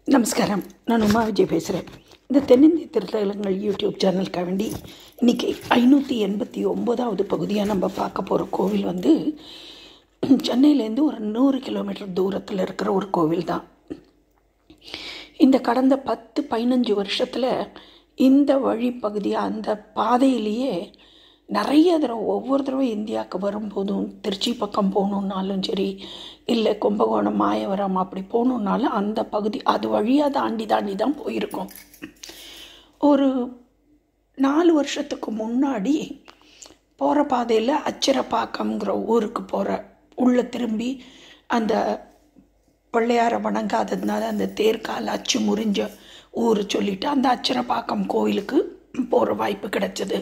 நமஸ்காரம் நான் உமா விஜய் பேசுகிறேன் இந்த தென்னிந்திய திருத்தலங்கள் யூடியூப் சேனலுக்காக வேண்டி இன்றைக்கி ஐநூற்றி எண்பத்தி ஒம்போதாவது பகுதியாக நம்ம பார்க்க போகிற கோவில் வந்து சென்னையிலேருந்து ஒரு நூறு கிலோமீட்டர் தூரத்தில் இருக்கிற ஒரு கோவில் தான் இந்த கடந்த பத்து பதினஞ்சு வருஷத்தில் இந்த வழிப்பகுதியாக அந்த பாதையிலேயே நிறைய தடவை ஒவ்வொரு தடவை இந்தியாவுக்கு வரும்போதும் திருச்சி பக்கம் போகணுன்னாலும் சரி இல்லை கும்பகோணம் மாயவரம் அப்படி போகணுன்னாலும் அந்த பகுதி அது வழியாக தாண்டி தாண்டி தான் போயிருக்கோம் ஒரு நாலு வருஷத்துக்கு முன்னாடி போகிற பாதையில் அச்சிரப்பாக்கம்ங்கிற ஊருக்கு போகிற உள்ளே திரும்பி அந்த பிள்ளையாரை வணங்காததுனால அந்த தேர்கால் அச்சு முறிஞ்ச ஊர் சொல்லிட்டு அந்த அச்சிரப்பாக்கம் கோயிலுக்கு போகிற வாய்ப்பு கிடைச்சது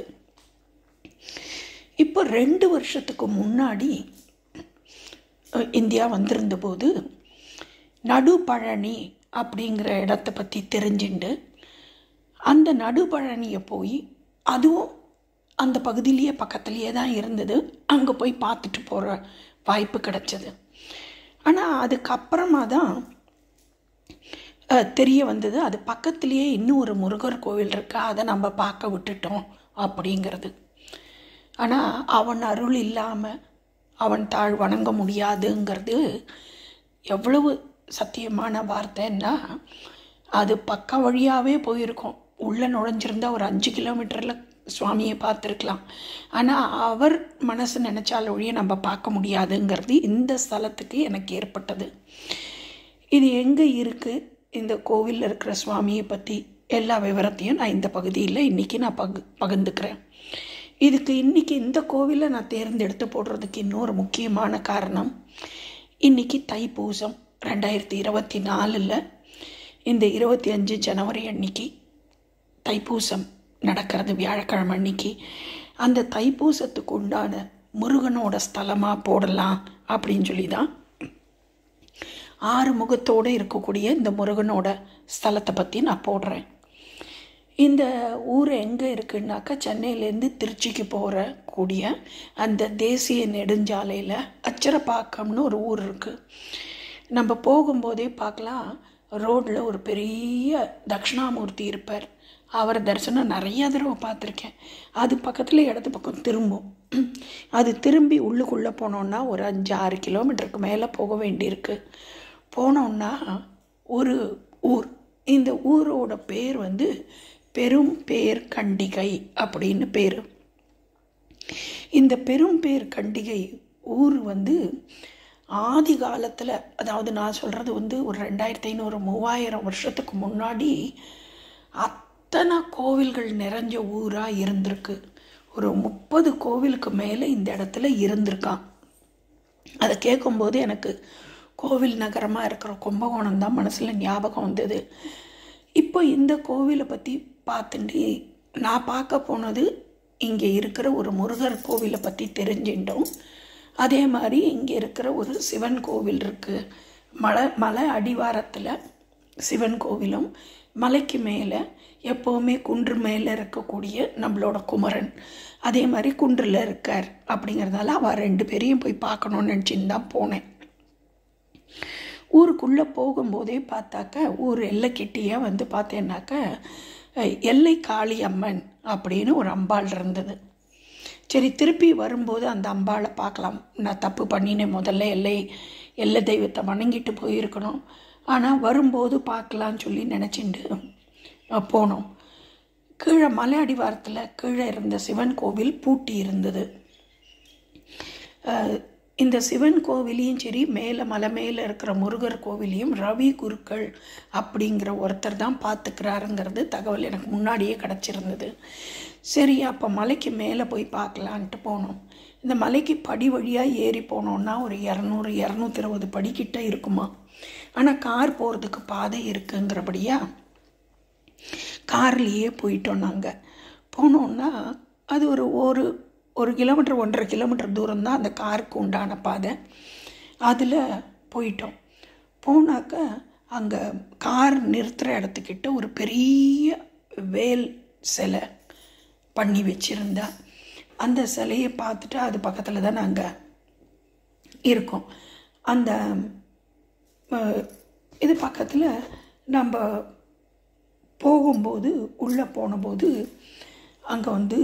இப்போ ரெண்டு வருஷத்துக்கு முன்னாடி அஹ், இந்தியா வந்திருந்த போது நடுபழனி அப்படிங்கிற இடத்த பற்றி தெரிஞ்சுண்டு அந்த நடுபழனியை போய் அதுவும் அந்த பகுதியிலேயே பக்கத்துலேயே தான் இருந்தது அங்கே போய் பார்த்துட்டு போகிற வாய்ப்பு கிடைச்சது ஆனால் அதுக்கப்புறமா தான் அஹ், தெரிய வந்தது அது பக்கத்துலேயே இன்னும் ஒரு முருகர் கோவில் இருக்கு அதை நம்ம பார்க்க விட்டுட்டோம் அப்படிங்கிறது ஆனால் அவன் அருள் இல்லாமல் அவன் தாழ் வணங்க முடியாதுங்கிறது எவ்வளவு சத்தியமான வார்த்தைன்னா அது பக்க வழியாகவே போயிருக்கோம் உள்ளே நுழைஞ்சிருந்தா ஒரு அஞ்சு கிலோமீட்டரில் சுவாமியை பார்த்துருக்கலாம் ஆனால் அவர் மனசு நினச்சால் ஒழிய நம்ம பார்க்க முடியாதுங்கிறது இந்த ஸ்தலத்துக்கு எனக்கு ஏற்பட்டது இது எங்கே இருக்குது இந்த கோவிலில் இருக்கிற சுவாமியை பற்றி எல்லா விவரத்தையும் நான் இந்த பகுதியில் இன்றைக்கி நான் பகு பகிர்ந்துக்கிறேன் இதுக்கு இன்றைக்கி இந்த கோவிலை நான் தேர்ந்தெடுத்து போடுறதுக்கு இன்னொரு முக்கியமான காரணம் இன்றைக்கி தைப்பூசம் ரெண்டாயிரத்தி இருபத்தி நாலில் இந்த இருபத்தி அஞ்சு ஜனவரி அன்னைக்கு தைப்பூசம் நடக்கிறது வியாழக்கிழமை அன்னைக்கு அந்த தைப்பூசத்துக்கு உண்டான முருகனோட ஸ்தலமாக போடலாம் அப்படின்னு சொல்லி தான் ஆறு முகத்தோடு இருக்கக்கூடிய இந்த முருகனோட ஸ்தலத்தை பற்றி நான் போடுறேன் இந்த ஊர் எங்கே இருக்குன்னாக்கா சென்னையிலேருந்து திருச்சிக்கு போகிற கூடிய அந்த தேசிய நெடுஞ்சாலையில் அச்சரப்பாக்கம்னு ஒரு ஊர் இருக்குது நம்ம போகும்போதே பார்க்கலாம் ரோட்டில் ஒரு பெரிய தட்சிணாமூர்த்தி இருப்பார் அவர் தரிசனம் நிறைய தடவை பார்த்துருக்கேன் அது பக்கத்தில் இடது பக்கம் திரும்பும் அது திரும்பி உள்ளுக்குள்ளே போனோன்னா ஒரு அஞ்சு ஆறு கிலோமீட்டருக்கு மேலே போக வேண்டியிருக்கு போனோன்னா ஒரு ஊர் இந்த ஊரோட பேர் வந்து பெரும் பேர் கண்டிகை அப்படின்னு பேர் இந்த பெரும் பேர் கண்டிகை ஊர் வந்து ஆதி காலத்தில் அதாவது நான் சொல்கிறது வந்து ஒரு ரெண்டாயிரத்தி ஐநூறு மூவாயிரம் வருஷத்துக்கு முன்னாடி அத்தனை கோவில்கள் நிறைஞ்ச ஊராக இருந்திருக்கு ஒரு முப்பது கோவிலுக்கு மேலே இந்த இடத்துல இருந்திருக்கான் அதை கேட்கும்போது எனக்கு கோவில் நகரமாக இருக்கிற கும்பகோணம் தான் மனசில் ஞாபகம் வந்தது இப்போ இந்த கோவிலை பற்றி பார்த்துட்டு நான் பார்க்க போனது இங்கே இருக்கிற ஒரு முருகர் கோவிலை பற்றி தெரிஞ்சுட்டோம் அதே மாதிரி இங்கே இருக்கிற ஒரு சிவன் கோவில் இருக்குது மலை மலை அடிவாரத்தில் சிவன் கோவிலும் மலைக்கு மேலே எப்போவுமே குன்று மேலே இருக்கக்கூடிய நம்மளோட குமரன் அதே மாதிரி குன்றில் இருக்கார் அப்படிங்கிறதால அவள் ரெண்டு பேரையும் போய் பார்க்கணுன்னு நினச்சின்னு தான் போனேன் ஊருக்குள்ளே போகும்போதே பார்த்தாக்க ஊர் எல்லைக்கிட்டேயே வந்து பார்த்தேன்னாக்க அஹ், எல்லை காளி அம்மன் அப்படின்னு ஒரு அம்பாள் இருந்தது சரி திருப்பி வரும்போது அந்த அம்பாளை பார்க்கலாம் நான் தப்பு பண்ணினேன் முதல்ல எல்லை எல்லை தெய்வத்தை வணங்கிட்டு போயிருக்கணும் ஆனால் வரும்போது பார்க்கலான்னு சொல்லி நினச்சிண்டு அஹ், போனோம் கீழே மலை அடிவாரத்தில் கீழே இருந்த சிவன் கோவில் பூட்டி இருந்தது அஹ், இந்த சிவன் கோவிலையும் சரி மேலே மலை மேலே இருக்கிற முருகர் கோவிலையும் ரவி குருக்கள் அப்படிங்கிற ஒருத்தர் தான் பார்த்துக்கிறாருங்கிறது தகவல் எனக்கு முன்னாடியே கிடச்சிருந்தது சரி அப்போ மலைக்கு மேலே போய் பார்க்கலான்ட்டு போனோம் இந்த மலைக்கு படி வழியாக ஏறி போனோன்னா ஒரு இரநூறு இரநூத்தி இருபது படிக்கிட்ட இருக்குமா ஆனால் கார் போகிறதுக்கு பாதை இருக்குங்கிறபடியா கார்லேயே போயிட்டோம் நாங்கள் போனோன்னா அது ஒரு ஒரு ஒரு கிலோமீட்டர் ஒன்றரை கிலோமீட்டர் தூரம் தான் அந்த காருக்கு உண்டான பாதை அதில் போயிட்டோம் போனாக்க அங்கே கார் நிறுத்துகிற இடத்துக்கிட்ட ஒரு பெரிய வேல் சிலை பண்ணி வச்சுருந்தா அந்த சிலையை பார்த்துட்டு அது பக்கத்தில் தான் நாங்கள் இருக்கோம் அந்த அஹ், இது பக்கத்தில் நம்ம போகும்போது உள்ளே போனபோது அங்கே வந்து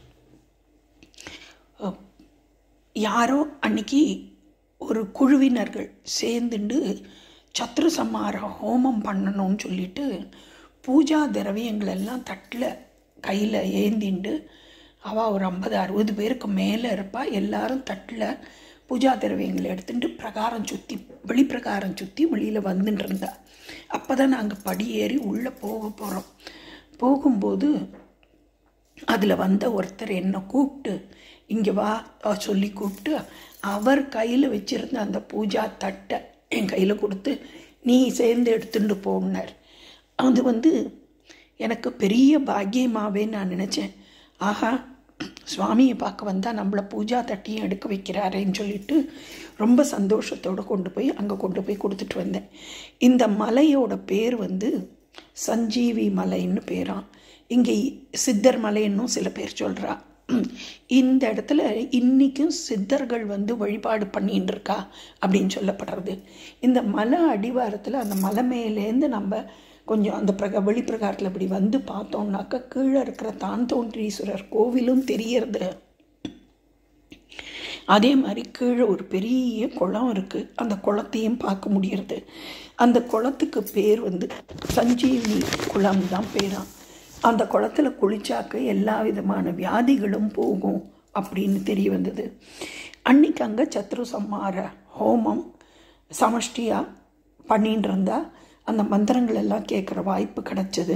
அஹ், யாரோ அன்னைக்கு ஒரு குழுவினர்கள் சேர்ந்துண்டு சத்ரு சம்ஹார ஹோமம் பண்ணணும்னு சொல்லிட்டு பூஜா திரவியங்கள் எல்லாம் தட்டில் கையில் ஏந்திண்டு அவள் ஒரு ஐம்பது அறுபது பேருக்கு மேலே இருப்பா எல்லாரும் தட்டில் பூஜா திரவியங்களை எடுத்துட்டு பிரகாரம் சுற்றி வெளிப்பிரகாரம் சுற்றி வெளியில் வந்துட்டு இருந்தா அப்போ தான் நாங்கள் படியேறி உள்ளே போக போகிறோம் போகும்போது அதில் வந்த ஒருத்தர் என்னை கூப்பிட்டு இங்கே வா அ, சொல்லி கூப்பிட்டு அவர் கையில் வச்சிருந்த அந்த பூஜா தட்டை என் கையில் கொடுத்து நீ சேர்ந்து எடுத்துட்டு போனார் அது வந்து எனக்கு பெரிய பாக்கியமாகவே நான் நினச்சேன் ஆஹா சுவாமியை பார்க்க வந்தால் நம்மளை பூஜா தட்டியும் எடுக்க வைக்கிறாரேன்னு சொல்லிட்டு ரொம்ப சந்தோஷத்தோடு கொண்டு போய் அங்கே கொண்டு போய் கொடுத்துட்டு வந்தேன் இந்த மலையோட பேர் வந்து சஞ்சீவி மலைன்னு பேராம் இங்கே சித்தர் மலைன்னும் சில பேர் சொல்கிறா இந்த இடத்துல இன்றைக்கும் சித்தர்கள் வந்து வழிபாடு பண்ணின்னு இருக்கா அப்படின்னு சொல்லப்படுறது இந்த மலை அடிவாரத்தில் அந்த மலை மேலேருந்து நம்ம கொஞ்சம் அந்த பிரக வெளிப்பிரகாரத்தில் இப்படி வந்து பார்த்தோம்னாக்கா கீழே இருக்கிற தான் தோன்றீஸ்வரர் கோவிலும் தெரியறது அதே மாதிரி கீழே ஒரு பெரிய குளம் இருக்குது அந்த குளத்தையும் பார்க்க முடியறது அந்த குளத்துக்கு பேர் வந்து சஞ்சீவினி குளம் தான் பேராம் அந்த குளத்துல குளிச்சாக்க எல்லா விதமான வியாதிகளும் போகும் அப்படின்னு தெரிய வந்தது அன்னைக்கு அங்கே சத்ரு சம்ஹார ஹோமம் சமஷ்டியாக பண்ணிட்டு இருந்தா அந்த மந்திரங்கள் எல்லாம் கேட்குற வாய்ப்பு கிடைச்சது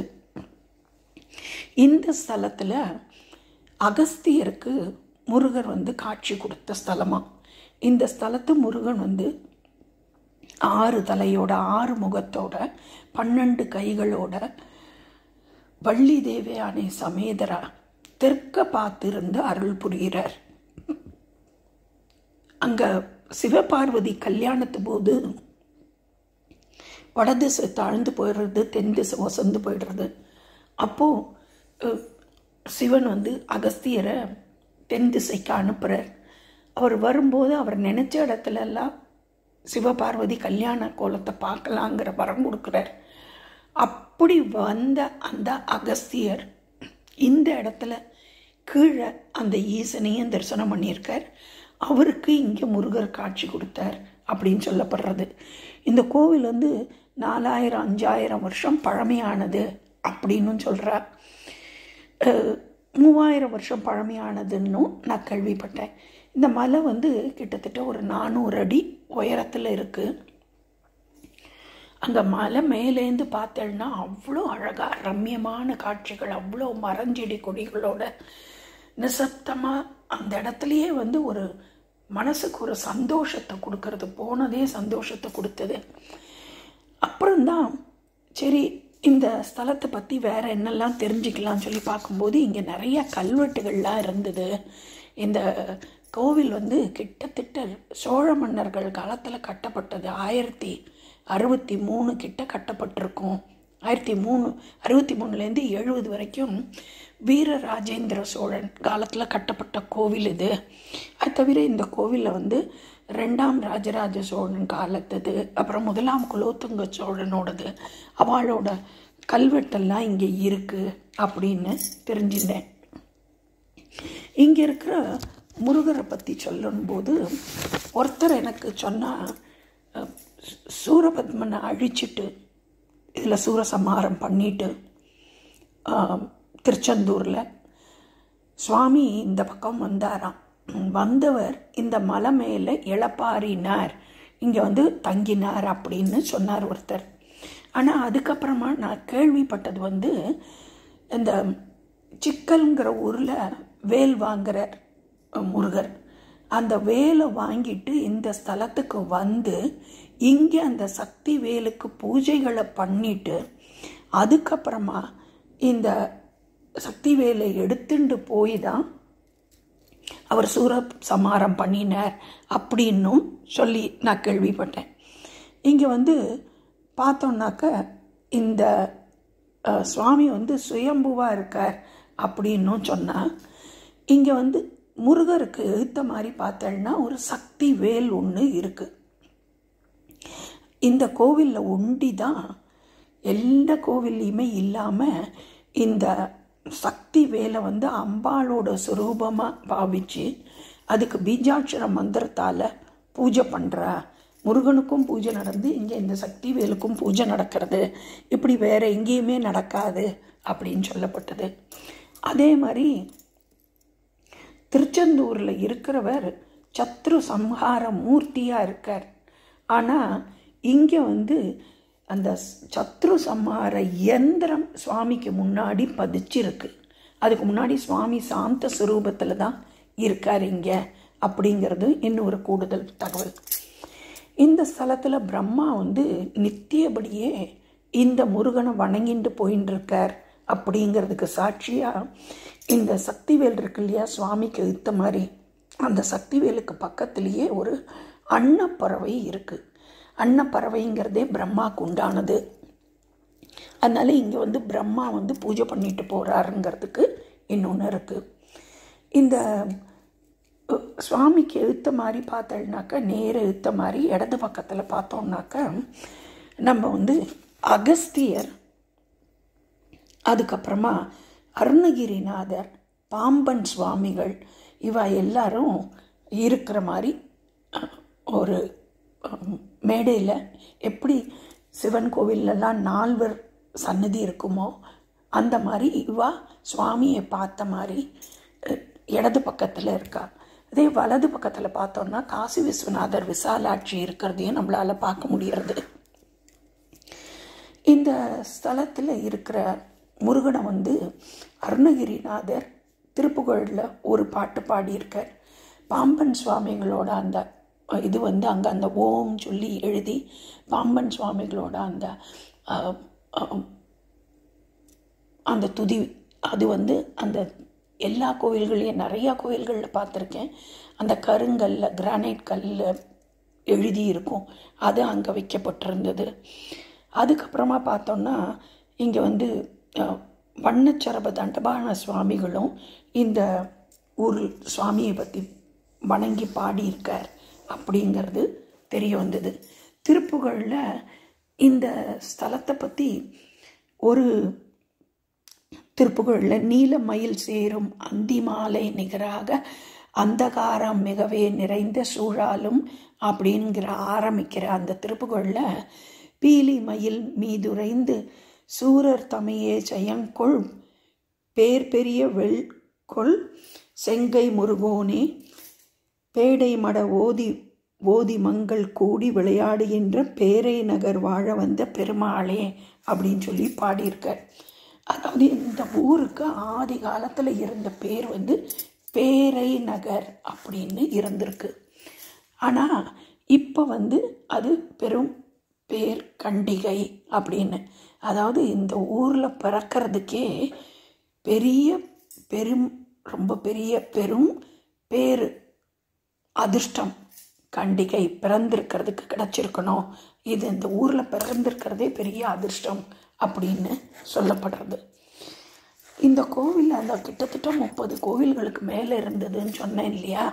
இந்த ஸ்தலத்தில் அகஸ்தியருக்கு முருகர் வந்து காட்சி கொடுத்த ஸ்தலமாக இந்த ஸ்தலத்து முருகன் வந்து ஆறு தலையோட ஆறு முகத்தோட பன்னெண்டு கைகளோட வள்ளி தேவயானை சமேதரா தெற்க பார்த்திருந்து அருள் புரிகிறார் அங்க சிவபார்வதி கல்யாணத்து போது வடதிசை தாழ்ந்து போயிடுறது தென் திசை வசந்து போயிடுறது அப்போது அஹ், சிவன் வந்து அகஸ்தியரை தென் திசைக்கு அனுப்புகிறார் அவர் வரும்போது அவர் நினச்ச இடத்துல எல்லாம் சிவபார்வதி கல்யாண கோலத்தை பார்க்கலாங்கிற வரம் கொடுக்குறார் அப்படி வந்த அந்த அகஸ்தியர் இந்த இடத்துல கீழே அந்த ஈசனையும் தரிசனம் பண்ணியிருக்கார் அவருக்கு இங்கே முருகர் காட்சி கொடுத்தார் அப்படின்னு சொல்லப்படுறது இந்த கோவில் வந்து நாலாயிரம் அஞ்சாயிரம் வருஷம் பழமையானது அப்படின்னு சொல்கிறா மூவாயிரம் வருஷம் பழமையானதுன்னும் நான் கேள்விப்பட்டேன் இந்த மலை வந்து கிட்டத்தட்ட ஒரு நானூறு அடி உயரத்தில் இருக்குது அந்த மலை மேலேந்து பார்த்தேன்னா அவ்வளோ அழகாக ரம்யமான காட்சிகள் அவ்வளோ மரஞ்செடி கொடிகளோட நிசப்தமாக அந்த இடத்துலையே வந்து ஒரு மனசுக்கு ஒரு சந்தோஷத்தை கொடுக்கறது போனதே சந்தோஷத்தை கொடுத்தது அப்புறம்தான் சரி இந்த ஸ்தலத்தை பற்றி வேற என்னெல்லாம் தெரிஞ்சுக்கலாம்னு சொல்லி பார்க்கும்போது இங்கே நிறைய கல்வெட்டுகள்லாம் இருந்தது இந்த கோவில் வந்து கிட்டத்தட்ட சோழ மன்னர்கள் காலத்தில் கட்டப்பட்டது ஆயிரத்தி அறுபத்தி மூணு கிட்ட கட்டப்பட்டிருக்கும் ஆயிரத்தி மூணு அறுபத்தி மூணுலேருந்து எழுபது வரைக்கும் வீர ராஜேந்திர சோழன் காலத்தில் கட்டப்பட்ட கோவில் இது அது தவிர இந்த கோவிலில் வந்து ரெண்டாம் ராஜராஜ சோழன் காலத்தது அப்புறம் முதலாம் குலோத்துங்க சோழனோடது அவளோட கல்வெட்டெல்லாம் இங்கே இருக்குது அப்படின்னு தெரிஞ்சுட்டேன் இங்கே இருக்கிற முருகரை பற்றி சொல்லும்போது ஒருத்தர் எனக்கு சொன்னால் சூரபத்மனை அழிச்சிட்டு இதில் சூரசம்ஹாரம் பண்ணிட்டு ஆஹ், திருச்செந்தூரில் சுவாமி இந்த பக்கம் வந்தாராம் வந்தவர் இந்த மலை மேலே இளப்பாரினார் இங்கே வந்து தங்கினார் அப்படின்னு சொன்னார் ஒருத்தர் ஆனால் அதுக்கப்புறமா நான் கேள்விப்பட்டது வந்து இந்த சிக்கல்ங்கிற ஊரில் வேல் வாங்குறார் முருகர் அந்த வேலை வாங்கிட்டு இந்த ஸ்தலத்துக்கு வந்து இங்கே அந்த சக்தி வேலுக்கு பூஜைகளை பண்ணிட்டு அதுக்கப்புறமா இந்த சக்தி வேலை எடுத்துட்டு போய் தான் அவர் சூர சமாரம் பண்ணினார் அப்படின்னும் சொல்லி நான் கேள்விப்பட்டேன் இங்கே வந்து பார்த்தோம்னாக்க இந்த அஹ், சுவாமி வந்து சுயம்புவாக இருக்கார் அப்படின்னும் சொன்னால் இங்கே வந்து முருகருக்கு எழுத்த மாதிரி பார்த்தோன்னா ஒரு சக்தி வேல் ஒன்று இருக்குது இந்த கோவிலில் ஒண்டி தான் எந்த கோவில்லையுமே இல்லாமல் இந்த சக்தி வேலை வந்து அம்பாளோட சுரூபமாக பாவிச்சு அதுக்கு பீஜாட்சர மந்திரத்தால் பூஜை பண்ணுறா முருகனுக்கும் பூஜை நடந்து இங்கே இந்த சக்தி வேலுக்கும் பூஜை நடக்கிறது இப்படி வேற எங்கேயுமே நடக்காது அப்படின்னு சொல்லப்பட்டது அதே மாதிரி திருச்செந்தூரில் இருக்கிறவர் சத்ரு சம்ஹார மூர்த்தியாக இருக்கார் ஆனால் இங்கே வந்து அந்த சத்ரு சம்ஹார இயந்திரம் சுவாமிக்கு முன்னாடி பதிச்சிருக்கு அதுக்கு முன்னாடி சுவாமி சாந்த சுரூபத்தில் தான் இருக்கார் இங்கே அப்படிங்கிறது இன்னொரு கூடுதல் தகவல் இந்த ஸ்தலத்தில் பிரம்மா வந்து நித்தியபடியே இந்த முருகனை வணங்கிட்டு போயின்னு இருக்கார் அப்படிங்கிறதுக்கு சாட்சியாக இந்த சக்திவேல் இருக்கு இல்லையா சுவாமிக்கு எழுத்த மாதிரி அந்த சக்திவேலுக்கு பக்கத்திலேயே ஒரு அன்னப்பறவை இருக்குது அன்னப்பறவைங்கிறதே பிரம்மாக்கு உண்டானது அதனால இங்கே வந்து பிரம்மா வந்து பூஜை பண்ணிட்டு போகிறாருங்கிறதுக்கு இன்னொன்று இருக்குது இந்த அஹ், சுவாமிக்கு எழுத்த மாதிரி பார்த்தோம்னாக்கா நேர எழுத்த மாதிரி இடது பக்கத்தில் பார்த்தோம்னாக்கா நம்ம வந்து அகஸ்தியர் அதுக்கப்புறமா அருணகிரிநாதர் பாம்பன் சுவாமிகள் இவ எல்லாரும் இருக்கிற மாதிரி அஹ், ஒரு மேடையில் எப்படி சிவன் கோவிலெல்லாம் நால்வர் சன்னதி இருக்குமோ அந்த மாதிரி இவா சுவாமியை பார்த்த மாதிரி அஹ், இடது பக்கத்தில் இருக்கா அதே வலது பக்கத்தில் பார்த்தோம்னா காசி விஸ்வநாதர் விசாலாட்சி இருக்கிறதையும் நம்மளால் பார்க்க முடியறது இந்த ஸ்தலத்தில் இருக்கிற முருகனை வந்து அருணகிரிநாதர் திருப்புகழில் ஒரு பாட்டு பாடியிருக்கார் பாம்பன் சுவாமிகளோட அந்த அஹ், இது வந்து அங்கே அந்த ஓம் சொல்லி எழுதி பாம்பன் சுவாமிகளோட அந்த அஹ், அஹ், அந்த துதி அது வந்து அந்த எல்லா கோவில்களையும் நிறையா கோவில்களில் பார்த்துருக்கேன் அந்த கருங்கல்ல கிரானைட் கல்லில் எழுதி இருக்கும் அது அங்கே வைக்கப்பட்டிருந்தது அதுக்கப்புறமா பார்த்தோம்னா இங்கே வந்து அஹ், வண்ணச்சரப தண்டபாண சுவாமிகளும் இந்த ஊர் சுவாமியை பற்றி வணங்கி பாடியிருக்கார் அப்படிங்கிறது தெரிய வந்தது திருப்புகழில் இந்த ஸ்தலத்தை பற்றி ஒரு திருப்புகழில் நீல மயில் சேரும் அந்தி மாலை நிகராக அந்தகாரம் மிகவே நிறைந்த சூழாலும் அப்படிங்கிற ஆரம்பிக்கிற அந்த திருப்புகழில் பீலி மயில் மீதுரைந்து சூரர் தமையே ஜெயங்கொள் பேர் பெரிய வெள்கொள் செங்கை முருகோனே பேடை மட ஓதி ஓதி மங்கள் கூடி விளையாடுகின்ற பேரை நகர் வாழ வந்த பெருமாளே அப்படின்னு சொல்லி பாடியிருக்கார் அதாவது இந்த ஊருக்கு ஆதி காலத்தில் இருந்த பேர் வந்து பேரை நகர் அப்படின்னு இருந்திருக்கு ஆனால் இப்போ வந்து அது பெரும் பேர் கண்டிகை அப்படின்னு அதாவது இந்த ஊரில் பிறக்கிறதுக்கே பெரிய பெரும் ரொம்ப பெரிய பெரும் பேர் அதிர்ஷ்டம் கண்டிகை பிறந்திருக்கிறதுக்கு கிடச்சிருக்கணும் இது இந்த ஊரில் பிறந்திருக்கிறதே பெரிய அதிர்ஷ்டம் அப்படின்னு சொல்லப்படுறது இந்த கோவில் அந்த கிட்டத்தட்ட முப்பது கோவில்களுக்கு மேலே இருந்ததுன்னு சொன்னேன் இல்லையா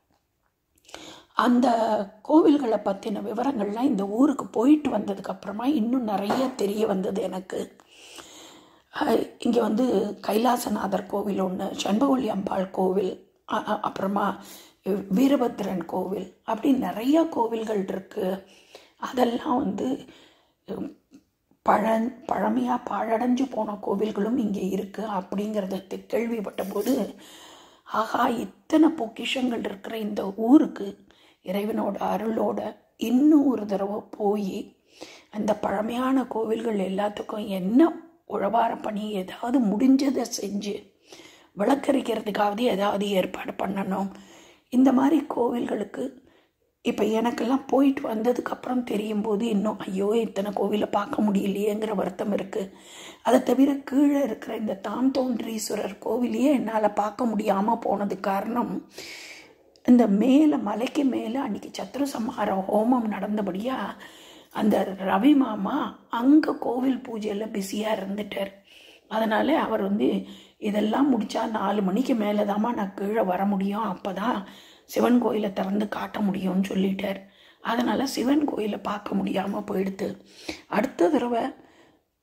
அந்த கோவில்களை பற்றின விவரங்கள்லாம் இந்த ஊருக்கு போயிட்டு வந்ததுக்கு அப்புறமா இன்னும் நிறைய தெரிய வந்தது எனக்கு இங்கே வந்து கைலாசநாதர் கோவில் ஒன்று செண்பகொல்லி அம்பாள் கோவில் அ- அ- அப்புறமா வீரபத்ரன் கோவில் அப்படி நிறையா கோவில்கள் இருக்குது அதெல்லாம் வந்து உம், பழ பழமையாக பாழடைஞ்சு போன கோவில்களும் இங்கே இருக்குது அப்படிங்கிறத தெ- கேள்விப்பட்ட போது ஆகா இத்தனை பொக்கிஷங்கள் இருக்கிற இந்த ஊருக்கு இறைவனோட அருளோட இன்னும் ஒரு தடவை போய் அந்த பழமையான கோவில்கள் எல்லாத்துக்கும் என்ன உழவார பண்ணி ஏதாவது முடிஞ்சதை செஞ்சு விளக்கரிக்கிறதுக்காவது ஏதாவது ஏற்பாடு பண்ணணும் இந்த மாதிரி கோவில்களுக்கு இப்போ எனக்கெல்லாம் போயிட்டு வந்ததுக்கப்புறம் தெரியும் போது இன்னும் ஐயோ இத்தனை கோவிலை பார்க்க முடியலையேங்கிற வருத்தம் இருக்குது அதை தவிர கீழே இருக்கிற இந்த தான் தோன்றீஸ்வரர் கோவிலையே என்னால் பார்க்க முடியாமல் போனதுக்கு காரணம் இந்த மேலே மலைக்கு மேலே அன்றைக்கி சத்ரு சம்ஹார ஹோமம் நடந்தபடியாக அந்த ரவி மாமா அங்கே கோவில் பூஜையில் பிஸியாக இருந்துட்டார் அதனால் அவர் வந்து இதெல்லாம் முடித்தா நாலு மணிக்கு மேலே தாம்மா நான் கீழே வர முடியும் அப்போ தான் சிவன் கோயிலை திறந்து காட்ட முடியும்னு சொல்லிட்டார் அதனால் சிவன் கோயிலை பார்க்க முடியாமல் போயிடுத்து அடுத்த தடவை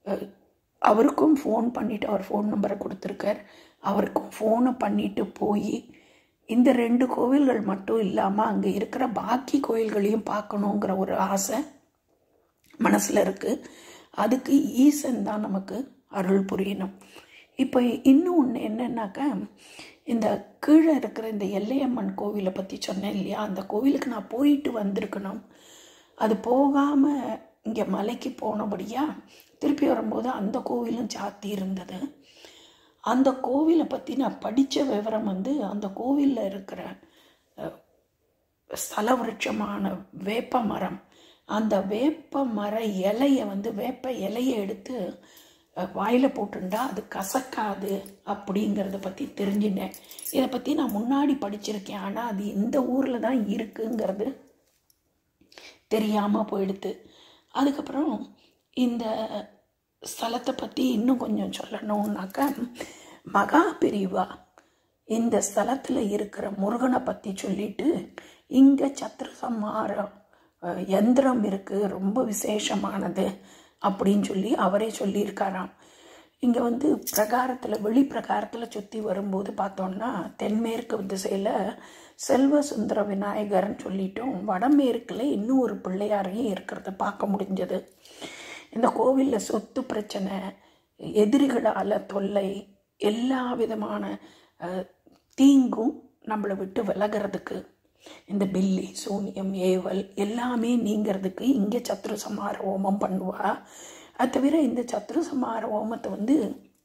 அஹ், அவருக்கும் ஃபோன் பண்ணிவிட்டு அவர் ஃபோன் நம்பரை கொடுத்துருக்கார் அவருக்கும் ஃபோனை பண்ணிட்டு போய் இந்த ரெண்டு கோவில்கள் மட்டும் இல்லாமல் அங்கே இருக்கிற பாக்கி கோயில்களையும் பார்க்கணுங்கிற ஒரு ஆசை மனசில் இருக்குது அதுக்கு ஈசன் தான் நமக்கு அருள் புரியணும் இப்போ இன்னும் ஒன்று என்னன்னாக்கா இந்த கீழே இருக்கிற இந்த எல்லையம்மன் கோவிலை பற்றி சொன்னேன் இல்லையா அந்த கோவிலுக்கு நான் போயிட்டு வந்திருக்கணும் அது போகாமல் இங்கே மலைக்கு போனபடியா திருப்பி வரும்போது அந்த கோவிலும் சாத்தி இருந்தது அந்த கோவிலை பற்றி நான் படித்த விவரம் வந்து அந்த கோவிலில் இருக்கிற அஹ், ஸ்தல விருட்சமான வேப்ப மரம் அந்த வேப்ப மர இலையை வந்து வேப்ப இலையை எடுத்து அஹ், வாயில போட்டுண்டா அது கசக்காது அப்படிங்கிறத பற்றி தெரிஞ்சினேன் இதை பற்றி நான் முன்னாடி படிச்சிருக்கேன் ஆனால் அது இந்த ஊரில் தான் இருக்குங்கிறது தெரியாமல் போயிடுது அதுக்கப்புறம் இந்த ஸ்தலத்தை பற்றி இன்னும் கொஞ்சம் சொல்லணும்னாக்கா மகா பிரிவா இந்த ஸ்தலத்தில் இருக்கிற முருகனை பற்றி சொல்லிட்டு இங்கே சத்திரசம்ஹார அஹ், யந்திரம் இருக்குது ரொம்ப விசேஷமானது அப்படின்னு சொல்லி அவரே சொல்லியிருக்காராம் இங்கே வந்து பிரகாரத்தில் வெளி பிரகாரத்தில் சுற்றி வரும்போது பார்த்தோம்னா தென்மேற்கு திசையில் செல்வ சுந்தர விநாயகர்னு சொல்லிட்டும் வடமேற்கில் இன்னும் ஒரு பிள்ளையாரையும் இருக்கிறத பார்க்க முடிஞ்சது இந்த கோவிலில் சொத்து பிரச்சனை எதிரிகளால் தொல்லை எல்லா விதமான அஹ், தீங்கும் நம்மளை விட்டு விலகிறதுக்கு இந்த பில்லி சூனியம் ஏவல் எல்லாமே நீங்கிறதுக்கு இங்கே சத்ரு சமார ஹோமம் பண்ணுவா அது தவிர இந்த சத்ரு சமார ஹோமத்தை வந்து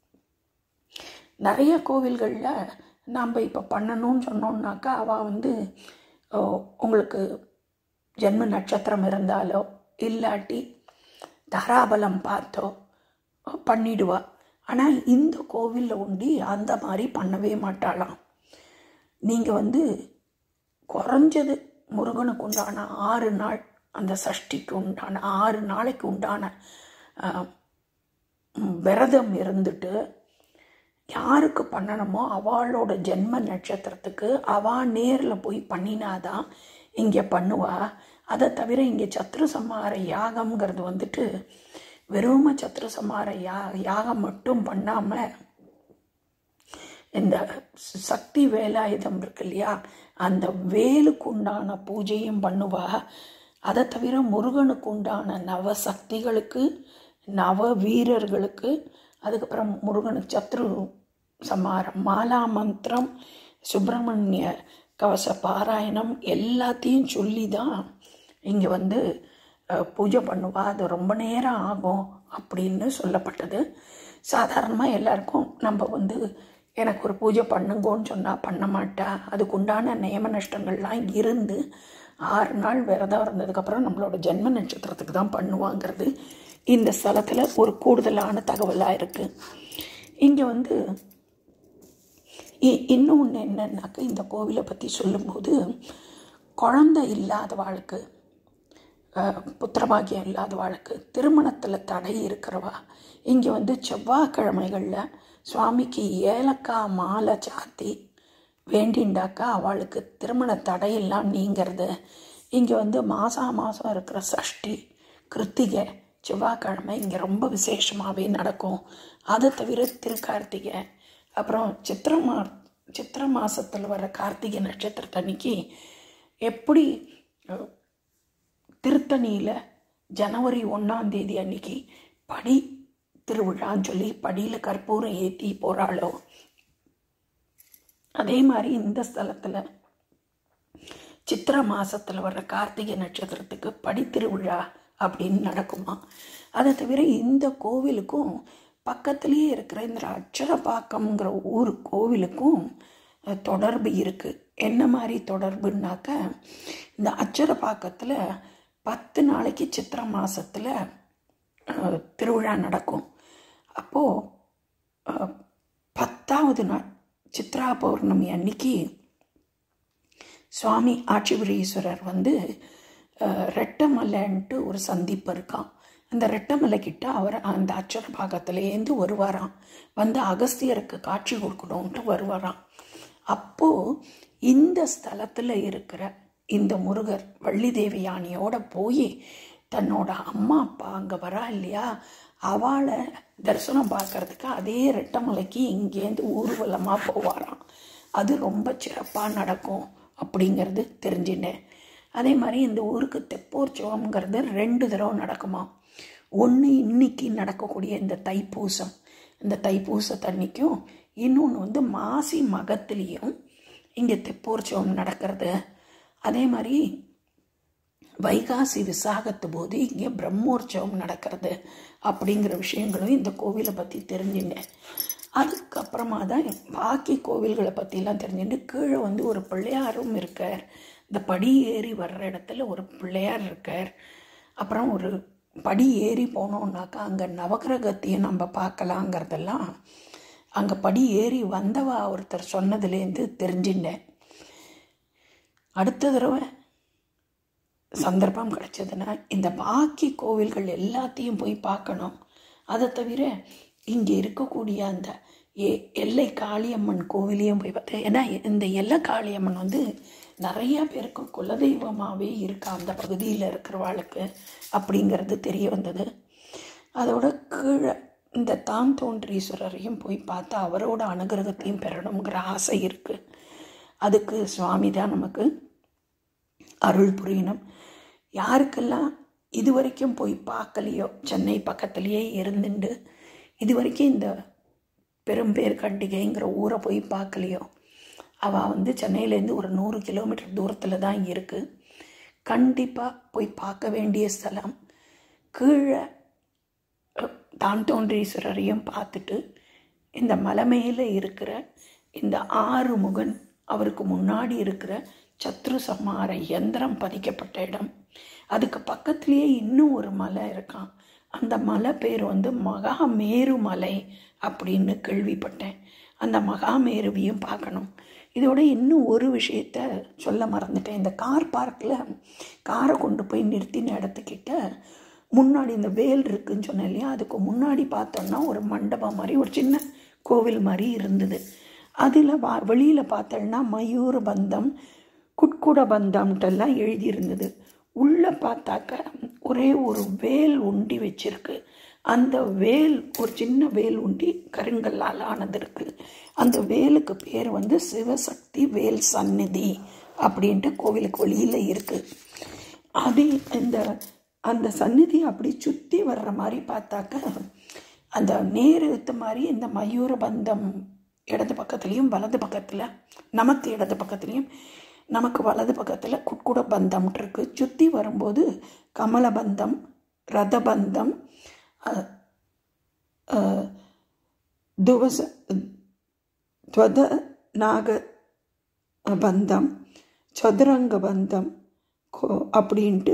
நிறைய கோவில்களில் நாம் இப்போ பண்ணணும்னு சொன்னோம்னாக்கா அவள் வந்து ஓ, உங்களுக்கு ஜென்ம நட்சத்திரம் இருந்தாலோ இல்லாட்டி தாராபலம் பார்த்தோ பண்ணிடுவா ஆனால் இந்த கோவிலில் உண்டி அந்த மாதிரி பண்ணவே மாட்டாளாம் நீங்கள் வந்து குறைஞ்சது முருகனுக்கு உண்டான ஆறு நாள் அந்த சஷ்டிக்கு உண்டான ஆறு நாளைக்கு உண்டான ஆஹ், ம், விரதம் இருந்துட்டு யாருக்கு பண்ணணுமோ அவளோட ஜென்ம நட்சத்திரத்துக்கு அவள் நேரில் போய் பண்ணினாதான் இங்கே பண்ணுவா அதை தவிர இங்கே சத்ரு சம்ஹார யாகம்ங்கிறது வந்துட்டு வெறும சத்ரு சம்ஹார யா யாகம் மட்டும் பண்ணாமல் இந்த ச- சக்தி வேலாயுதம் இருக்கு இல்லையா அந்த வேலுக்கு உண்டான பூஜையும் பண்ணுவா அதை தவிர முருகனுக்கு உண்டான நவ சக்திகளுக்கு நவ வீரர்களுக்கு அதுக்கப்புறம் முருகனுக்கு சத்ரு சமாரம் மாலா மந்திரம் சுப்பிரமணிய கவச பாராயணம் எல்லாத்தையும் சொல்லி தான் இங்கே வந்து அஹ், பூஜை பண்ணுவா அது ரொம்ப நேரம் ஆகும் அப்படின்னு சொல்லப்பட்டது சாதாரணமாக எல்லாருக்கும் நம்ம வந்து எனக்கு ஒரு பூஜை பண்ணுங்கோன்னு சொன்னால் பண்ண மாட்டா அதுக்கு உண்டான நியம நஷ்டங்கள்லாம் இருந்து ஆறு நாள் விரதம் இருந்ததுக்கப்புறம் நம்மளோட ஜென்ம நட்சத்திரத்துக்கு தான் பண்ணுவாங்கிறது இந்த ஸ்தலத்தில் ஒரு கூடுதலான தகவலாக இருக்குது இங்கே வந்து இ- இன்னொன்று என்னன்னாக்க இந்த கோவிலை பற்றி சொல்லும்போது குழந்தை இல்லாதவாளுக்கு அஹ், புத்திரபாகியம் இல்லாதவாளுக்கு திருமணத்தில் தடை இருக்கிறவா இங்கே வந்து செவ்வாய்க்கிழமைகளில் சுவாமிக்கு ஏலக்காய் மாலை சாத்தி வேண்டிண்டாக்கா அவளுக்கு திருமண தடையெல்லாம் நீங்கிறது இங்கே வந்து மாதம் மாதம் இருக்கிற சஷ்டி கிருத்திகை செவ்வாய்க்கிழமை இங்கே ரொம்ப விசேஷமாகவே நடக்கும் அதை தவிர திருக்கார்த்திகை அப்புறம் சித்திர மா சித்திர மாதத்தில் வர கார்த்திகை நட்சத்திரத்தன்னைக்கு எப்படி அஹ், திருத்தணியில் ஜனவரி ஒன்றாம் தேதி அன்னைக்கு படி திருவிழான்னு சொல்லி படியில் கற்பூரம் ஏற்றி போகிறாளோ அதே மாதிரி இந்த ஸ்தலத்தில் சித்திர மாசத்துல வர்ற கார்த்திகை நட்சத்திரத்துக்கு படித்திருவிழா அப்படின்னு நடக்குமா அதை தவிர இந்த கோவிலுக்கும் பக்கத்துலேயே இருக்கிற இந்த அச்சரப்பாக்கம்ங்கிற ஊர் கோவிலுக்கும் அஹ், தொடர்பு இருக்குது என்ன மாதிரி தொடர்புனாக்க இந்த அச்சரப்பாக்கத்தில் பத்து நாளைக்கு சித்திர மாசத்துல அஹ், திருவிழா நடக்கும் அப்போது பத்தாவது நாள் சித்ரா பௌர்ணமி அன்னைக்கு சுவாமி ஆட்சிபுரீஸ்வரர் வந்து அஹ், ரெட்டமலைன்ட்டு ஒரு சந்திப்பு இருக்கான் அந்த ரெட்டமலை கிட்ட அவர் அந்த அச்சர பாகத்திலேருந்து வருவாராம் வந்து அகஸ்தியருக்கு காட்சி கொடுக்கணுன்ட்டு வருவாராம் அப்போது இந்த ஸ்தலத்தில் இருக்கிற இந்த முருகர் வள்ளி தேவி யானையோட போய் தன்னோட அம்மா அப்பா அங்கே வரா இல்லையா அவளை தரிசனம் பார்க்கறதுக்கு அதே ரெட்டமலைக்கு இங்கேருந்து ஊர்வலமாக போவாராம் அது ரொம்ப சிறப்பாக நடக்கும் அப்படிங்கிறது தெரிஞ்சுட்டேன் அதே மாதிரி இந்த ஊருக்கு தெப்போற்சவம்ங்கிறது ரெண்டு தடவை நடக்குமா ஒன்று இன்னைக்கு நடக்கக்கூடிய இந்த தைப்பூசம் இந்த தைப்பூசத்தன்னைக்கும் இன்னொன்று வந்து மாசி மகத்துலேயும் இங்கே தெப்போற்சவம் நடக்கிறது அதே மாதிரி வைகாசி விசாகத்து போது இங்கே பிரம்மோற்சவம் நடக்கிறது அப்படிங்கிற விஷயங்களும் இந்த கோவிலை பற்றி தெரிஞ்சுட்டேன் அதுக்கப்புறமா தான் பாக்கி கோவில்களை பற்றிலாம் தெரிஞ்சுட்டு கீழே வந்து ஒரு பிள்ளையாரும் இருக்கார் இந்த படி ஏறி வர்ற இடத்துல ஒரு பிள்ளையார் இருக்கார் அப்புறம் ஒரு படி ஏறி போனோம்னாக்கா அங்கே நவகிரகத்தையும் நம்ம பார்க்கலாங்கிறதெல்லாம் அங்கே படி ஏறி வந்தவா ஒருத்தர் சொன்னதுலேருந்து தெரிஞ்சுட்டேன் அடுத்த தடவை சந்தர்ப்பம் கிடைச்சதுன்னா இந்த பாக்கி கோவில்கள் எல்லாத்தையும் போய் பார்க்கணும் அதை தவிர இங்கே இருக்கக்கூடிய அந்த எ எல்லை காளியம்மன் கோவிலையும் போய் பார்த்தேன் ஏன்னா இந்த எல்லை காளியம்மன் வந்து நிறைய பேருக்கு குலதெய்வமாகவே இருக்கா அந்த பகுதியில் இருக்கிறவாளுக்கு அப்படிங்கிறது தெரிய வந்தது அதோட கீழே இந்த தாம் தோன்றீஸ்வரரையும் போய் பார்த்து அவரோட அனுகிரகத்தையும் பெறணுங்கிற ஆசை இருக்குது அதுக்கு சுவாமி தான் நமக்கு அருள் புரியணும் யாருக்கெல்லாம் இது வரைக்கும் போய் பார்க்கலையோ சென்னை பக்கத்துலேயே இருந்துட்டு இது வரைக்கும் இந்த பெரும்பேர் கண்டிகைங்கிற ஊரை போய் பார்க்கலையோ அவள் வந்து சென்னையிலேருந்து ஒரு நூறு கிலோமீட்டர் தூரத்தில் தான் இருக்குது கண்டிப்பாக போய் பார்க்க வேண்டிய ஸ்தலம் கீழே தான் தோன்றீஸ்வரரையும் பார்த்துட்டு இந்த மலை மேலே இருக்கிற இந்த ஆறு முகன் அவருக்கு முன்னாடி இருக்கிற சத்ரு சம்மார யந்திரம் பதிக்கப்பட்ட இடம் அதுக்கு பக்கத்துலேயே இன்னும் ஒரு மலை இருக்கான் அந்த மலை பேர் வந்து மகாமேரு மலை அப்படின்னு கேள்விப்பட்டேன் அந்த மகாமேருவையும் பார்க்கணும் இதோட இன்னும் ஒரு விஷயத்த சொல்ல மறந்துட்டேன் இந்த கார் பார்க்கில் காரை கொண்டு போய் நிறுத்தின இடத்துக்கிட்ட முன்னாடி இந்த வேல் இருக்குன்னு சொன்னேன் இல்லையா அதுக்கு முன்னாடி பார்த்தோன்னா ஒரு மண்டபம் மாதிரி ஒரு சின்ன கோவில் மாதிரி இருந்தது அதில் வா வெளியில் பார்த்தோன்னா மயூர பந்தம் குட்குட பந்தம்ட்டெல்லாம் எழுதியிருந்தது உள்ளே பார்த்தாக்க ஒரே ஒரு வேல் உண்டி வச்சிருக்கு அந்த வேல் ஒரு சின்ன வேல் உண்டி கருங்கல்லால் ஆனது இருக்குது அந்த வேலுக்கு பேர் வந்து சிவசக்தி வேல் சந்நிதி அப்படின்ட்டு கோவிலுக்கு வெளியில் இருக்குது அது இந்த அந்த சந்நிதி அப்படி சுற்றி வர்ற மாதிரி பார்த்தாக்க அந்த நேர் எடுத்த மாதிரி இந்த மயூர பந்தம் இடது பக்கத்துலேயும் வலது பக்கத்தில் நமக்கு இடது பக்கத்துலேயும் நமக்கு வலது பக்கத்தில் குட்குட பந்தம்ட்டு இருக்குது சுற்றி வரும்போது கமலபந்தம் ரதபந்தம் துவச துவத நாக பந்தம் சதுரங்க பந்தம் அப்படின்ட்டு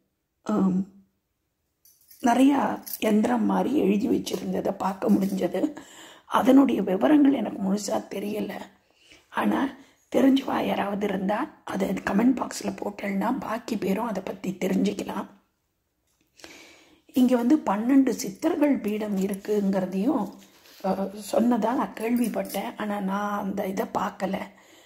நிறையா எந்திரம் மாதிரி எழுதி வச்சுருந்ததை பார்க்க முடிஞ்சது அதனுடைய விவரங்கள் எனக்கு முழுசாக தெரியலை ஆனால் தெரிஞ்சவா யாராவது இருந்தால் அதை கமெண்ட் பாக்ஸில் போட்டேன்னா பாக்கி பேரும் அதை பற்றி தெரிஞ்சுக்கலாம் இங்கே வந்து பன்னெண்டு சித்தர்கள் பீடம் இருக்குங்கிறதையும் சொன்னதாக நான் கேள்விப்பட்டேன் ஆனால் நான் அந்த இதை பார்க்கல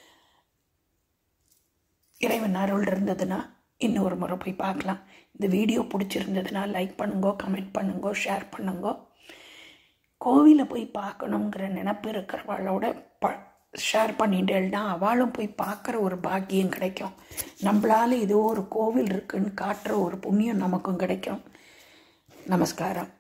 இறைவன் அருள் இருந்ததுன்னா இன்னொரு முறை போய் பார்க்கலாம் இந்த வீடியோ பிடிச்சிருந்ததுன்னா லைக் பண்ணுங்கோ கமெண்ட் பண்ணுங்கோ ஷேர் பண்ணுங்கோ கோவிலை போய் பார்க்கணுங்கிற நினப்பு இருக்கிறவளோட ப ஷேர் பண்ணிட்டேன்னா அவளும் போய் பார்க்குற ஒரு பாக்கியம் கிடைக்கும் நம்மளால் ஏதோ ஒரு கோவில் இருக்குன்னு காட்டுற ஒரு புண்ணியம் நமக்கும் கிடைக்கும் நமஸ்காரம்